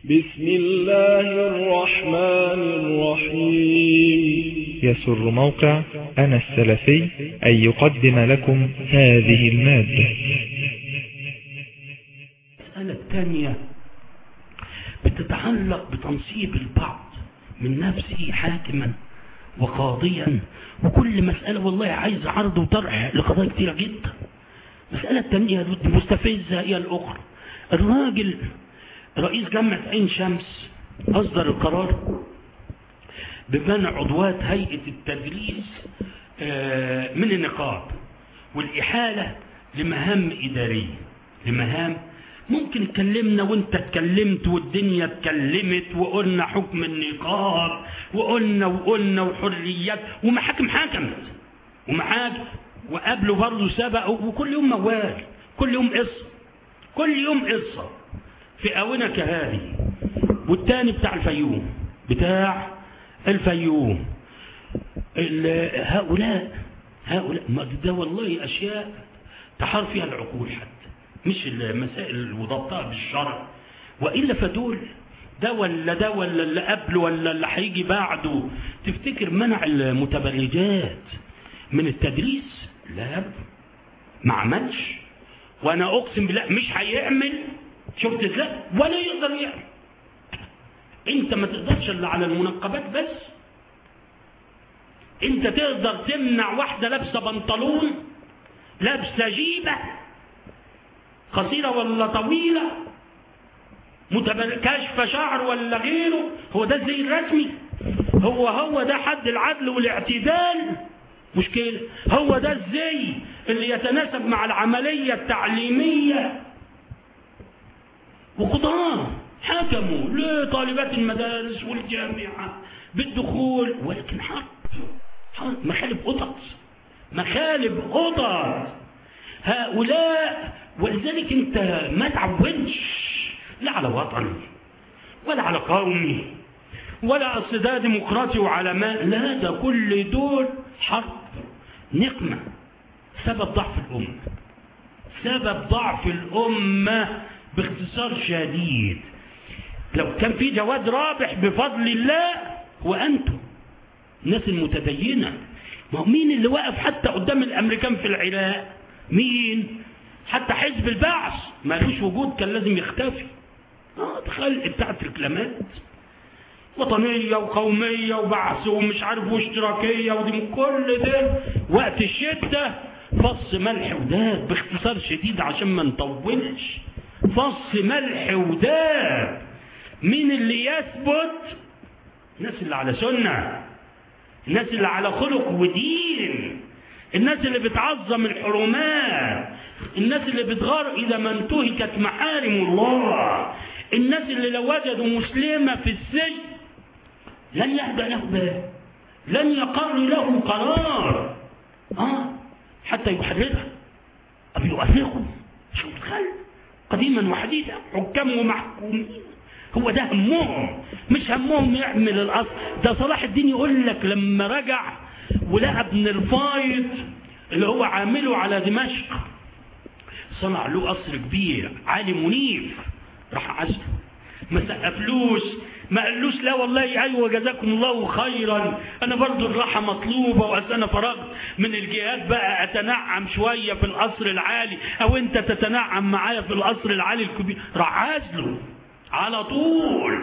بسم الله الرحمن الرحيم يسر موقع أنا السلفي أن يقدم لكم هذه المادة المسألة الثانية بتتعلق بتنصيب البعض من نفسه حاكما وقاضيا وكل مسألة والله عايز عرض وطرح لقضايا كتيرة جدا المسألة الثانية مستفزة هي الأخرى الراجل رئيس جامعة عين شمس أصدر القرار بمنع عضوات هيئة التدريس من النقاب والإحالة لمهام إدارية لمهام ممكن اتكلمنا وانت اتكلمت والدنيا اتكلمت وقلنا حكم النقاب وقلنا وقلنا وحريات ومحاكم حكمت ومحاكم وقبله برضه سبق وكل يوم موال كل يوم قصة كل يوم قصة في آونة كهذه والتاني بتاع الفيوم بتاع الفيوم هؤلاء هؤلاء ما ده والله أشياء تحار فيها العقول حتى مش المسائل وضبطها بالشرع وإلا فدول ده ولا ده ولا اللي قبله ولا اللي هيجي بعده تفتكر منع المتبرجات من التدريس لا ما عملش وانا اقسم بالله مش هيعمل شفت ازاي ولا يقدر يعمل انت ما تقدرش الا على المنقبات بس انت تقدر تمنع واحده لابسه بنطلون لابسه جيبه قصيره ولا طويله كشف شعر ولا غيره هو ده الزي الرسمي هو هو ده حد العدل والاعتدال مشكله هو ده الزي اللي يتناسب مع العمليه التعليميه وقضاة حكموا لطالبات المدارس والجامعة بالدخول ولكن حرب حرب مخالب قطط مخالب قطط هؤلاء ولذلك انت ما تعودش لا على وطني ولا على قومي ولا اصل ده ديمقراطي وعلماء لا ده كل دول حرب نقمة سبب ضعف الأمة سبب ضعف الأمة باختصار شديد لو كان في جواد رابح بفضل الله وأنتم الناس المتدينة ما هو مين اللي واقف حتى قدام الأمريكان في العراق مين حتى حزب البعث مالوش وجود كان لازم يختفي اه خلق بتاعت ركلامات وطنية وقومية وبعث ومش عارف واشتراكية ودي كل ده وقت الشدة فص ملح وداب باختصار شديد عشان ما نطولش فص ملح وداب مين اللي يثبت الناس اللي على سنة الناس اللي على خلق ودين الناس اللي بتعظم الحرمات الناس اللي بتغار إذا ما انتهكت محارم الله الناس اللي لو وجدوا مسلمة في السجن لن يهدى له بال لن يقر له قرار آه حتى يحررها أو يؤرقه شو الخلق قديما وحديثا حكام ومحكومين هو ده همهم مش همهم يعمل الأصل ده صلاح الدين يقول لك لما رجع ولقى ابن الفايض اللي هو عامله على دمشق صنع له قصر كبير عالي منيف راح عزله ما سقفلوش ما قالوش لا والله ايوه جزاكم الله خيرا انا برضو الراحه مطلوبه واصل انا فرغت من الجهاد بقى اتنعم شويه في القصر العالي او انت تتنعم معايا في القصر العالي الكبير راح عزله على طول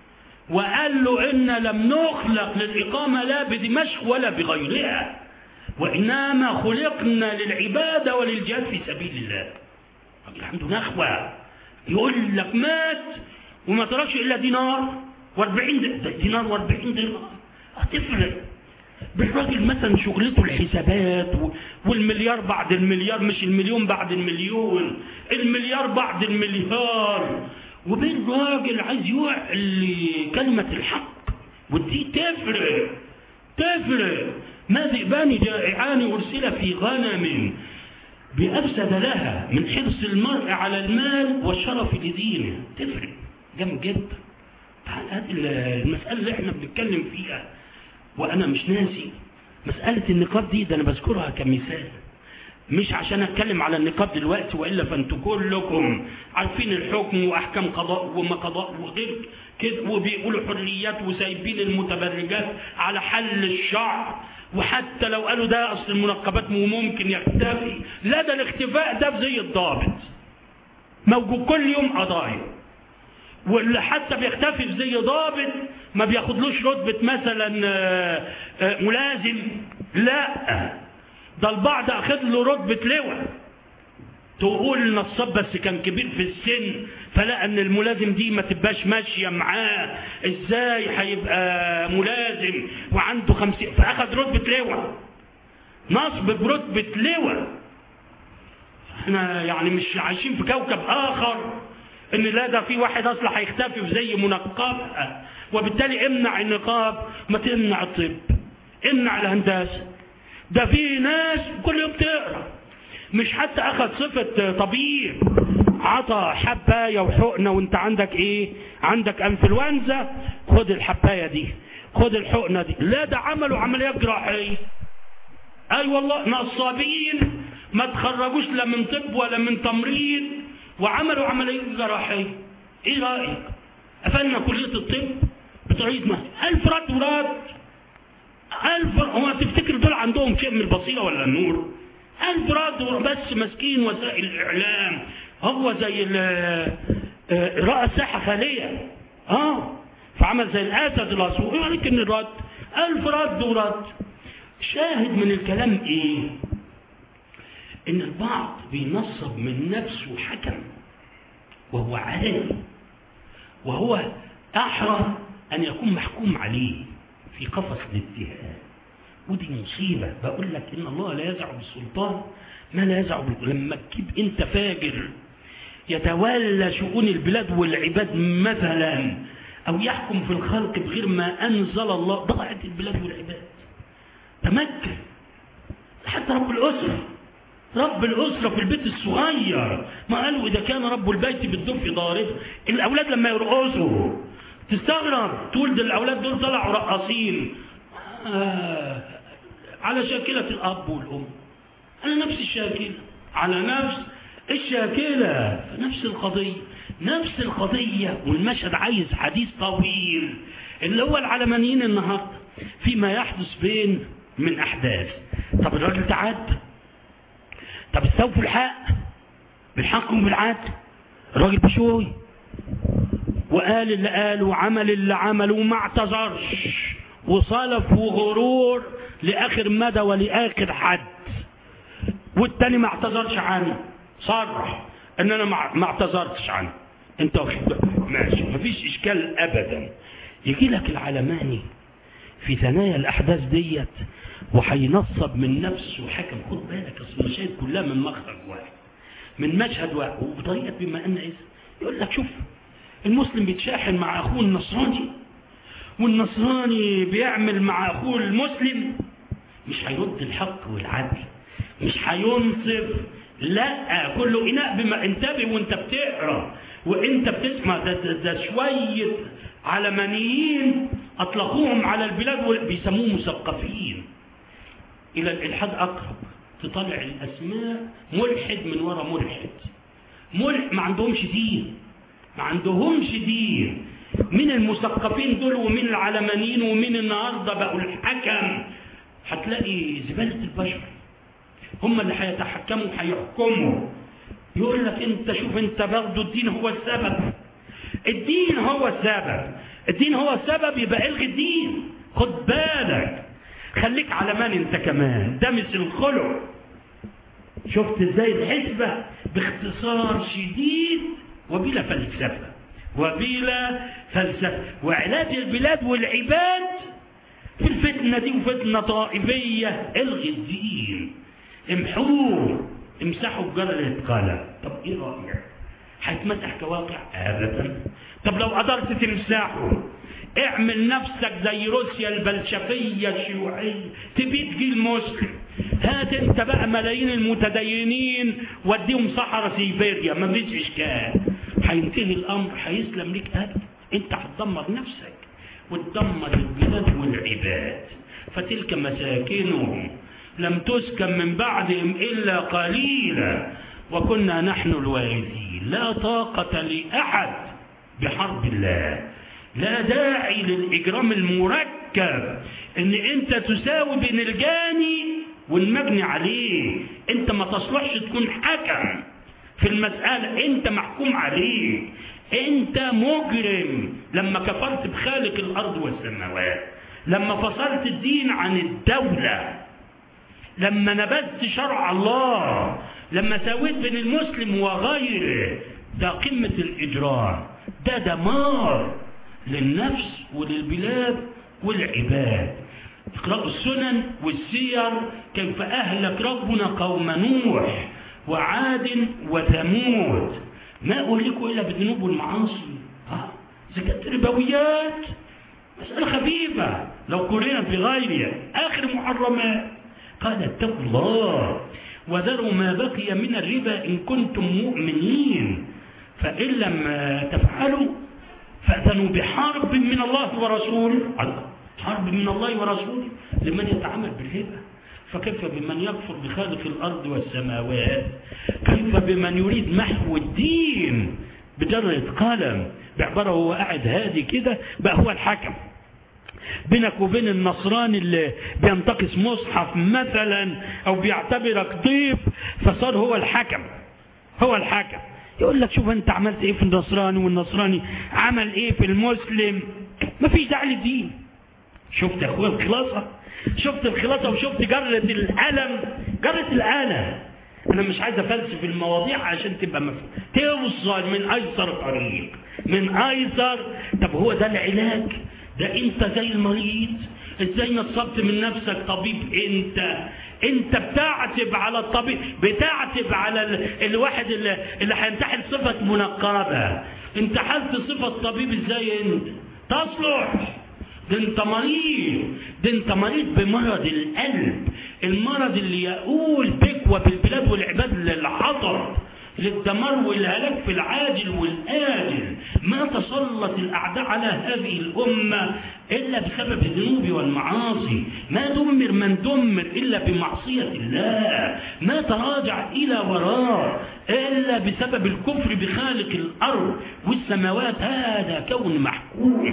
وقال له ان لم نخلق للاقامه لا بدمشق ولا بغيرها وانما خلقنا للعباده وللجهاد في سبيل الله راجل عنده نخوه يقول لك مات وما تركش الا دينار و40 دينار و40 دينار هتفرق بالراجل مثلا شغلته الحسابات والمليار بعد المليار مش المليون بعد المليون المليار بعد المليار وبين راجل عايز يعلي كلمة الحق ودي تفرق تفرق ما ذئبان جائعان أرسل في غنم بأفسد لها من حرص المرء على المال والشرف لدينه تفرق جامد جدا هذه المسألة اللي احنا بنتكلم فيها وأنا مش ناسي مسألة النقاب دي ده أنا بذكرها كمثال مش عشان اتكلم على النقاب دلوقتي والا فانتوا كلكم عارفين الحكم واحكام قضاء وما قضاء وغير كده وبيقولوا حريات وسايبين المتبرجات على حل الشعر وحتى لو قالوا ده اصل المنقبات ممكن يختفي لا ده الاختفاء ده زي الضابط موجود كل يوم قضايا واللي حتى بيختفي في زي ضابط ما بياخدلوش رتبة مثلا آه، آه، ملازم لا ده البعض اخد له رتبة لواء تقول النصاب بس كان كبير في السن فلقى ان الملازم دي ما تبقاش ماشية معاه ازاي هيبقى ملازم وعنده خمسين فاخد رتبة لواء نصب برتبة لواء احنا يعني مش عايشين في كوكب اخر ان لا ده في واحد اصلا هيختفي في زي منقب وبالتالي امنع النقاب ما تمنع الطب امنع الهندسه ده في ناس كل يوم تقرا مش حتى اخذ صفه طبيب عطى حبايه وحقنه وانت عندك ايه عندك انفلونزا خد الحبايه دي خد الحقنه دي لا ده عملوا عمليات جراحيه اي أيوة والله نصابين ما تخرجوش لا من طب ولا من تمريض وعملوا عملية جراحية ايه رأيك قفلنا كلية الطب بتعيد ما ألف رد ورد ألف هو تفتكر دول عندهم شيء من البصيرة ولا النور ألف رد ورد بس ماسكين وسائل الإعلام هو زي رأى ساحة خالية اه فعمل زي الأسد الأسود يوريك إن الرد ألف رد ورد شاهد من الكلام ايه ان البعض بينصب من نفسه حكم وهو عالم وهو احرى ان يكون محكوم عليه في قفص الاتهام ودي مصيبة بقول لك ان الله لا يزع بالسلطان ما لا يزع بالسلطان لما تجيب انت فاجر يتولى شؤون البلاد والعباد مثلا او يحكم في الخلق بغير ما انزل الله ضاعت البلاد والعباد تمكن حتى رب الاسره رب الأسرة في البيت الصغير ما قالوا إذا كان رب البيت بالدف ضارب الأولاد لما يرقصوا تستغرب تقول ده الأولاد دول طلعوا رقاصين آه على شاكلة الأب والأم على نفس الشاكلة على نفس الشاكلة نفس القضية نفس القضية والمشهد عايز حديث طويل اللي هو العلمانيين النهاردة فيما يحدث بين من أحداث طب الراجل تعدى طب استوفوا الحق بالحق وبالعدل الراجل بشوي وقال اللي قال وعمل اللي عمل وما اعتذرش وصلف وغرور لاخر مدى ولاخر حد والتاني ما اعتذرش عنه صرح ان انا ما اعتذرتش عنه انت ماشي مفيش اشكال ابدا يجي لك العلماني في ثنايا الاحداث ديت وهينصب من نفسه حكم خد بالك اصل المشاهد كلها من مخرج واحد من مشهد واحد وبطريقه بما ان اذا يقول لك شوف المسلم بيتشاحن مع اخوه النصراني والنصراني بيعمل مع اخوه المسلم مش هيرد الحق والعدل مش هينصف لا كله اناء بما انتبه وانت بتقرا وانت بتسمع ده, ده, ده شويه علمانيين اطلقوهم على البلاد بيسموهم مثقفين إلى الإلحاد أقرب تطلع الأسماء ملحد من وراء ملحد ملحد ما عندهمش دين ما عندهمش دين من المثقفين دول ومن العلمانيين ومن النهارده بقوا الحكم هتلاقي زبالة البشر هم اللي هيتحكموا هيحكموا يقول لك انت شوف انت برضه الدين هو السبب الدين هو السبب الدين هو السبب يبقى الغي الدين خد بالك خليك علمان انت كمان ده مثل الخلق شفت ازاي الحسبة باختصار شديد وبلا فلسفة وبلا فلسفة وعلاج البلاد والعباد في الفتنة دي وفتنة طائفية الغي الدين امحوه امسحوا بجرة القلم طب ايه رأيك هيتمسح كواقع ابدا طب لو قدرت تمسحه اعمل نفسك زي روسيا البلشفية الشيوعية تبيد جيل مسلم هات انت بقى ملايين المتدينين وديهم صحراء سيبيريا ما فيش اشكال هينتهي الامر هيسلم ليك ابدا انت هتدمر نفسك وتدمر البلاد والعباد فتلك مساكنهم لم تسكن من بعدهم إلا قليلا وكنا نحن الوارثين لا طاقة لأحد بحرب الله لا داعي للإجرام المركب ان انت تساوي بين الجاني والمبني عليه انت ما تصلحش تكون حكم في المسألة انت محكوم عليه انت مجرم لما كفرت بخالق الارض والسماوات لما فصلت الدين عن الدولة لما نبذت شرع الله لما سويت بين المسلم وغيره ده قمة الإجرام ده دمار للنفس وللبلاد والعباد اقرأوا السنن والسير كيف أهلك ربنا قوم نوح وعاد وثمود ما أهلكوا إلا بالذنوب والمعاصي ها زكاة ربويات مسألة خفيفة لو قرنا في غيرها آخر محرمات قال اتقوا الله وذروا ما بقي من الربا إن كنتم مؤمنين فإن لم تفعلوا فأذنوا بحرب من الله ورسوله حرب من الله ورسوله لمن يتعامل بالربا فكيف بمن يكفر بخالق الأرض والسماوات كيف بمن يريد محو الدين بجرة قلم بعبارة هو قاعد هادي كده بقى هو الحكم بينك وبين النصراني اللي بينتقص مصحف مثلا او بيعتبرك ضيف فصار هو الحكم هو الحكم يقول لك شوف انت عملت ايه في النصراني والنصراني عمل ايه في المسلم مفيش داعي للدين شفت يا اخويا الخلاصه شفت الخلاصه وشفت جره القلم جره القلم انا مش عايز افلسف المواضيع عشان تبقى مفهوم توصل من ايسر طريق من ايسر طب هو ده العلاج ده انت زي المريض ازاي نصبت من نفسك طبيب انت انت بتعتب على الطبيب بتعتب على ال... الواحد اللي, اللي هيمتحن صفة منقبة انت حلت صفة طبيب ازاي انت تصلح ده انت مريض ده انت مريض بمرض القلب المرض اللي يقول بك وبالبلاد والعباد للعطر للدمار والهلاك في العاجل والآجل ما تسلط الأعداء على هذه الأمة إلا بسبب الذنوب والمعاصي ما دمر من دمر إلا بمعصية الله ما تراجع إلى وراء إلا بسبب الكفر بخالق الأرض والسماوات هذا كون محكوم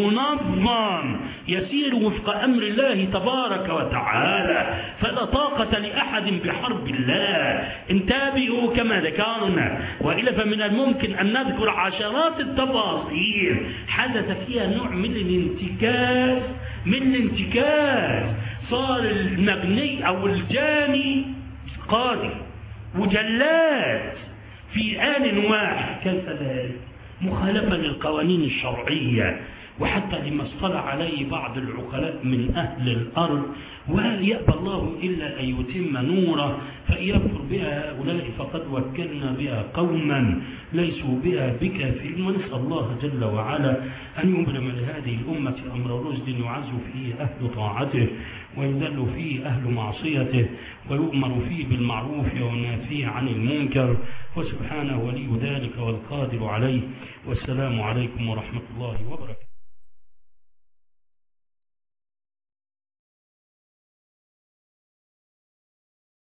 منظم يسير وفق أمر الله تبارك وتعالى فلا طاقة لأحد بحرب الله انتبهوا كما ذكرنا وإلا فمن الممكن أن نذكر عشرات التفاصيل حدث فيها نوع من الانتكاس من الانتكاس صار المغني أو الجاني قاضي وجلاد في آن واحد كيف ذلك مخالفة للقوانين الشرعية وحتى لما اصطلع عليه بعض العقلاء من أهل الأرض وهل يأبى الله إلا أن يتم نوره فإن يكفر بها هؤلاء فقد وكلنا بها قوما ليسوا بها بكافرين ونسأل الله جل وعلا أن يبرم لهذه الأمة أمر رشد يعز فيه أهل طاعته ويذل فيه أهل معصيته ويؤمر فيه بالمعروف وينافيه عن المنكر وسبحانه ولي ذلك والقادر عليه والسلام عليكم ورحمة الله وبركاته